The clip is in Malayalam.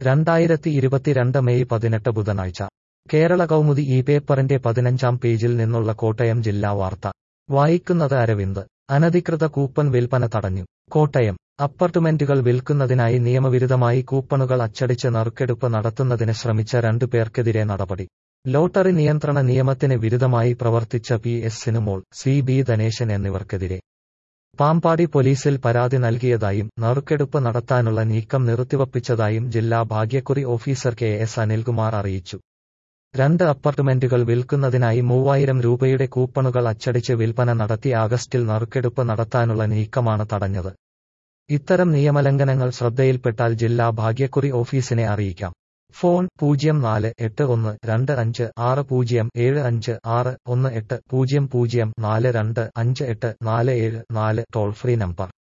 രണ്ടായിരത്തി ഇരുപത്തിരണ്ട് മെയ് പതിനെട്ട് ബുധനാഴ്ച കേരള കൗമുദി ഈ പേപ്പറിന്റെ പതിനഞ്ചാം പേജിൽ നിന്നുള്ള കോട്ടയം ജില്ലാ വാർത്ത വായിക്കുന്നത് അരവിന്ദ് അനധികൃത കൂപ്പൺ വിൽപ്പന തടഞ്ഞു കോട്ടയം അപ്പാർട്ട്മെന്റുകൾ വിൽക്കുന്നതിനായി നിയമവിരുദ്ധമായി കൂപ്പണുകൾ അച്ചടിച്ച് നറുക്കെടുപ്പ് നടത്തുന്നതിന് ശ്രമിച്ച രണ്ടു പേർക്കെതിരെ നടപടി ലോട്ടറി നിയന്ത്രണ നിയമത്തിന് വിരുദ്ധമായി പ്രവർത്തിച്ച P S Sinumol C B Dhaneshan എന്നിവർക്കെതിരെ പാമ്പാടി പോലീസിൽ പരാതി നൽകിയതായും നറുക്കെടുപ്പ് നടത്താനുള്ള നീക്കം നിർത്തിവപ്പിച്ചതായും ജില്ലാ ഭാഗ്യക്കുറി ഓഫീസർ കെ എസ് അനിൽകുമാർ അറിയിച്ചു രണ്ട് അപ്പാർട്ട്മെന്റുകൾ വിൽക്കുന്നതിനായി മൂവായിരം രൂപയുടെ കൂപ്പണുകൾ അച്ചടിച്ച് വിൽപ്പന നടത്തി ആഗസ്റ്റിൽ നറുക്കെടുപ്പ് നടത്താനുള്ള നീക്കമാണ് തടഞ്ഞത് ഇത്തരം നിയമലംഘനങ്ങൾ ശ്രദ്ധയിൽപ്പെട്ടാൽ ജില്ലാ ഭാഗ്യക്കുറി ഓഫീസിനെ അറിയിക്കാം ഫോൺ പൂജ്യം നാല് എട്ട് ഒന്ന് രണ്ട് അഞ്ച് ആറ് പൂജ്യം ഏഴ് അഞ്ച് ആറ് ഒന്ന് എട്ട് പൂജ്യം പൂജ്യം നാല് രണ്ട് അഞ്ച് എട്ട് നാല് ഏഴ് നാല് ടോൾ ഫ്രീ നമ്പർ